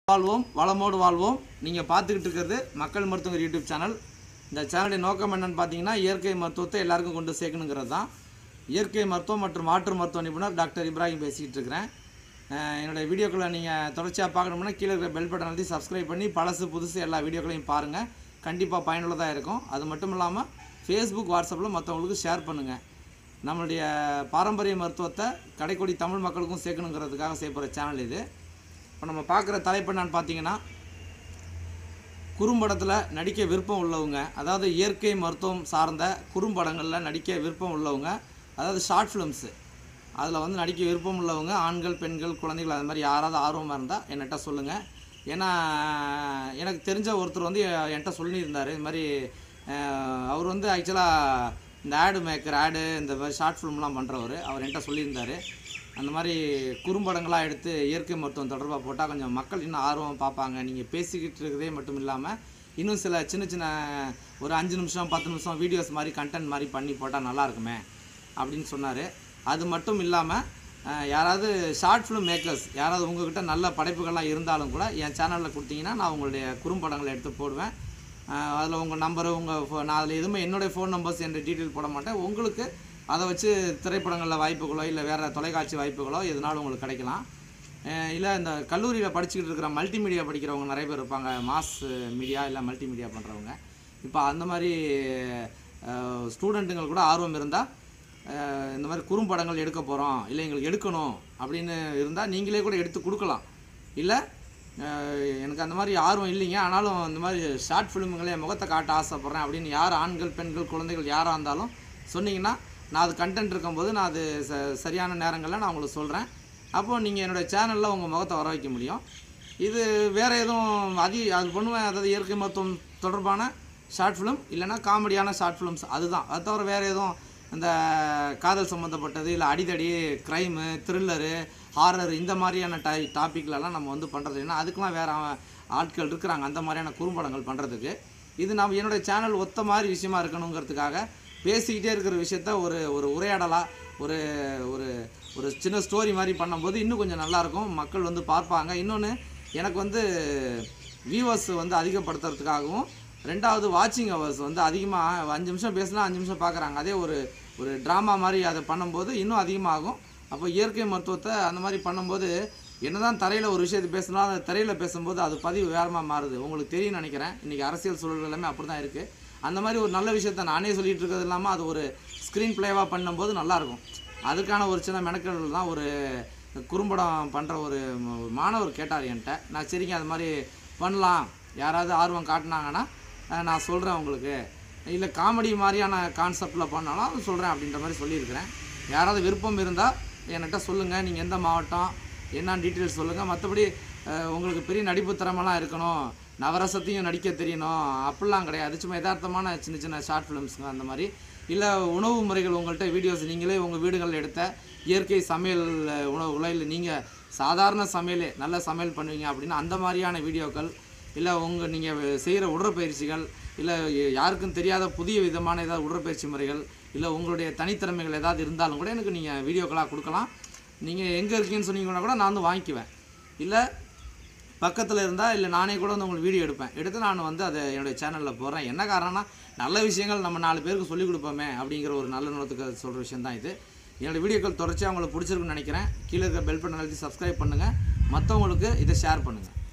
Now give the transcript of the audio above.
வாழ்வோம் வளமோடு வாழ்வோம் நீங்கள் பார்த்துக்கிட்டு இருக்கிறது மக்கள் மருத்துவர் யூடியூப் சேனல் இந்த சேனலுடைய நோக்கம் என்னன்னு பார்த்தீங்கன்னா இயற்கை மருத்துவத்தை எல்லாருக்கும் கொண்டு சேர்க்கணுங்கிறது தான் இயற்கை மருத்துவம் மற்றும் மாற்று மருத்துவ நிபுணர் டாக்டர் இப்ராஹிம் பேசிக்கிட்டு இருக்கிறேன் அஹ் என்னுடைய வீடியோக்களை நீங்கள் தொடர்ச்சியாக பார்க்கணும்னா கீழே இருக்கிற பெல் பட்டன் அழுத்தி சப்ஸ்கிரைப் பண்ணி பழசு புதுசு எல்லா வீடியோக்களையும் பாருங்கள் கண்டிப்பாக பயனுள்ளதாக இருக்கும் அது மட்டும் இல்லாமல் ஃபேஸ்புக் வாட்ஸ்அப்பில் மற்றவங்களுக்கு ஷேர் பண்ணுங்கள் நம்மளுடைய பாரம்பரிய மருத்துவத்தை கடைக்கோடி தமிழ் மக்களுக்கும் சேர்க்கணுங்கிறதுக்காக செய்யப்படுற சேனல் இது இப்போ நம்ம பார்க்குற தலைப்பு என்னன்னு பார்த்தீங்கன்னா குறும்படத்தில் நடிக்க விருப்பம் உள்ளவங்க அதாவது இயற்கை மருத்துவம் சார்ந்த குறும்படங்களில் நடிக்க விருப்பம் உள்ளவங்க அதாவது ஷார்ட் ஃபிலிம்ஸு அதில் வந்து நடிக்க விருப்பம் உள்ளவங்க ஆண்கள் பெண்கள் குழந்தைகள் அது மாதிரி யாராவது ஆர்வமாக இருந்தால் என்கிட்ட சொல்லுங்கள் ஏன்னா எனக்கு தெரிஞ்ச ஒருத்தர் வந்து என்கிட்ட சொல்லியிருந்தார் இது மாதிரி அஹ், அவர் வந்து ஆக்சுவலாக இந்த ஆடு மேக்கர் ஆடு இந்த மாதிரி ஷார்ட் ஃபிலிம்லாம் பண்ணுறவர் அவர் என்கிட்ட சொல்லியிருந்தார் அந்த மாதிரி குறும்படங்களாக எடுத்து இயற்கை மருத்துவம் தொடர்பாக போட்டால் கொஞ்சம் மக்கள் இன்னும் ஆர்வம் பார்ப்பாங்க நீங்கள் பேசிக்கிட்டு இருக்கிறதே மட்டும் இல்லாமல் இன்னும் சில சின்ன சின்ன ஒரு அஞ்சு நிமிஷம் பத்து நிமிஷம் வீடியோஸ் மாதிரி கண்டென்ட் மாதிரி பண்ணி போட்டால் நல்லா இருக்குமே அப்படின்னு சொன்னார் அது மட்டும் இல்லாமல் யாராவது ஷார்ட் ஃபிலிம் மேக்கர்ஸ் யாராவது உங்ககிட்ட நல்ல படைப்புகள்லாம் இருந்தாலும் கூட என் சேனலில் கொடுத்தீங்கன்னா நான் உங்களுடைய குறும்படங்களை எடுத்து போடுவேன் அதில் உங்கள் நம்பரு உங்கள் நான் அதில் எதுவுமே என்னுடைய ஃபோன் நம்பர்ஸ் என்ற டீட்டெயில் போட மாட்டேன் உங்களுக்கு அதை வச்சு திரைப்படங்களில் வாய்ப்புகளோ இல்லை வேறு தொலைக்காட்சி வாய்ப்புகளோ எதுனாலும் உங்களுக்கு கிடைக்கலாம் இல்லை இந்த கல்லூரியில் படிச்சுக்கிட்டு இருக்கிற மல்டிமீடியா படிக்கிறவங்க நிறைய பேர் இருப்பாங்க மாஸ் மீடியா இல்லை மல்டிமீடியா பண்ணுறவங்க இப்போ அந்த மாதிரி ஸ்டூடெண்ட்டுங்கள் கூட ஆர்வம் இருந்தால் இந்த மாதிரி குறும்படங்கள் எடுக்க போகிறோம் இல்லை எங்களுக்கு எடுக்கணும் அப்படின்னு இருந்தால் நீங்களே கூட எடுத்து கொடுக்கலாம் இல்லை அஹ் எனக்கு அந்த மாதிரி ஆர்வம் இல்லைங்க ஆனாலும் இந்த மாதிரி ஷார்ட் ஃபிலிமுங்களே முகத்தை காட்ட ஆசைப்பட்றேன் அப்படின்னு யார் ஆண்கள் பெண்கள் குழந்தைகள் யாராக இருந்தாலும் சொன்னீங்கன்னா நான் அது கண்டென்ட் இருக்கும்போது நான் அது ச சரியான நேரங்களில் நான் உங்களுக்கு சொல்கிறேன் அப்போது நீங்கள் என்னோடய சேனலில் உங்கள் முகத்தை வர வைக்க முடியும் இது வேறு எதுவும் அதி அது பண்ணுவேன் அதாவது இயற்கை மருத்துவம் தொடர்பான ஷார்ட் ஃபிலிம் இல்லைன்னா காமெடியான ஷார்ட் ஃபிலிம்ஸ் அதுதான் அது தவிர வேறு எதுவும் இந்த காதல் சம்மந்தப்பட்டது இல்லை அடிதடி க்ரைமு த்ரில்லரு ஹாரர் இந்த மாதிரியான டை டாப்பிக்லலாம் நம்ம வந்து பண்ணுறது ஏன்னா அதுக்கெலாம் வேறு ஆட்கள் இருக்கிறாங்க அந்த மாதிரியான குறும்படங்கள் பண்ணுறதுக்கு இது நம்ம என்னுடைய சேனல் ஒத்த மாதிரி விஷயமா இருக்கணுங்கிறதுக்காக பேசிக்கிட்டே இருக்கிற விஷயத்த ஒரு ஒரு உரையாடலாக ஒரு ஒரு ஒரு சின்ன ஸ்டோரி மாதிரி பண்ணும்போது இன்னும் கொஞ்சம் நல்லாயிருக்கும் மக்கள் வந்து பார்ப்பாங்க இன்னொன்று எனக்கு வந்து வியூவர்ஸ் வந்து அதிகப்படுத்துறதுக்காகவும் ரெண்டாவது வாட்சிங் ஹவர்ஸ் வந்து அதிகமாக அஞ்சு நிமிஷம் பேசினா அஞ்சு நிமிஷம் பார்க்குறாங்க அதே ஒரு ஒரு ட்ராமா மாதிரி அதை பண்ணும்போது இன்னும் அதிகமாகும் அப்போ இயற்கை மருத்துவத்தை அந்த மாதிரி பண்ணும்போது என்னதான் தரையில் ஒரு விஷயத்தை பேசினா அந்த திரையில் பேசும்போது அது பதிவு வேகமாக மாறுது உங்களுக்கு தெரியும்னு நினைக்கிறேன் இன்றைக்கி அரசியல் சூழல் எல்லாமே அப்படி தான் இருக்குது அந்த மாதிரி ஒரு நல்ல விஷயத்த நானே சொல்லிட்டு இருக்கிறது இல்லாமல் அது ஒரு ஸ்க்ரீன் ப்ளேவாக பண்ணும்போது நல்லாயிருக்கும் அதுக்கான ஒரு சின்ன மெனக்கெடல் தான் ஒரு குறும்படம் பண்ணுற ஒரு ம- மாணவர் கேட்டார் என்கிட்ட நான் சரிங்க அது மாதிரி பண்ணலாம் யாராவது ஆர்வம் காட்டினாங்கன்னா அஹ், நான் சொல்கிறேன் உங்களுக்கு இல்லை காமெடி மாதிரியான கான்செப்டில் பண்ணாலும் அது சொல்கிறேன் அப்படின்ற மாதிரி சொல்லியிருக்கிறேன் யாராவது விருப்பம் இருந்தால் என்கிட்ட சொல்லுங்கள் நீங்கள் எந்த மாவட்டம் என்ன டீட்டெயில்ஸ் சொல்லுங்கள் மற்றபடி அஹ், உங்களுக்கு பெரிய நடிப்பு திறமெல்லாம் இருக்கணும் நவரசத்தையும் நடிக்க தெரியணும் அப்படிலாம் கிடையாது சும்மா யதார்த்தமான சின்ன சின்ன ஷார்ட் ஃபிலிம்ஸுங்க அந்த மாதிரி இல்லை உணவு முறைகள் உங்கள்கிட்ட வீடியோஸ் நீங்களே உங்கள் வீடுகளில் எடுத்த இயற்கை சமையல் அஹ், உணவு உலையில் நீங்கள் சாதாரண சமையலே நல்ல சமையல் பண்ணுவீங்க அப்படின்னா அந்த மாதிரியான வீடியோக்கள் இல்லை உங்கள் நீங்கள் செய்கிற உடற்பயிற்சிகள் இல்லை யாருக்கும் தெரியாத புதிய விதமான ஏதாவது உடற்பயிற்சி முறைகள் இல்லை உங்களுடைய தனித்திறமைகள் ஏதாவது இருந்தாலும் கூட எனக்கு நீங்கள் வீடியோக்களாக கொடுக்கலாம் நீங்கள் எங்கே இருக்கீங்கன்னு சொன்னீங்கன்னா கூட நான் வந்து வாங்கிக்குவேன் இல்லை பக்கத்தில் இருந்தால் இல்லை நானே கூட வந்து உங்களுக்கு வீடியோ எடுப்பேன் எடுத்து நான் வந்து அதை என்னுடைய சேனலில் போடுறேன் என்ன காரணம்னா நல்ல விஷயங்கள் நம்ம நாலு பேருக்கு சொல்லிக் கொடுப்போமே அப்படிங்கிற ஒரு நல்ல நோக்கத்துக்கு சொல்கிற விஷயம் தான் இது என்னோடய வீடியோக்கள் தொடர்ச்சியாக உங்களுக்கு பிடிச்சிருக்குன்னு நினைக்கிறேன் கீழே இருக்கிற பெல் பட்டன் அழுத்தி சப்ஸ்கிரைப் பண்ணுங்கள் மற்றவங்களுக்கு இதை ஷேர் பண்ணுங்கள்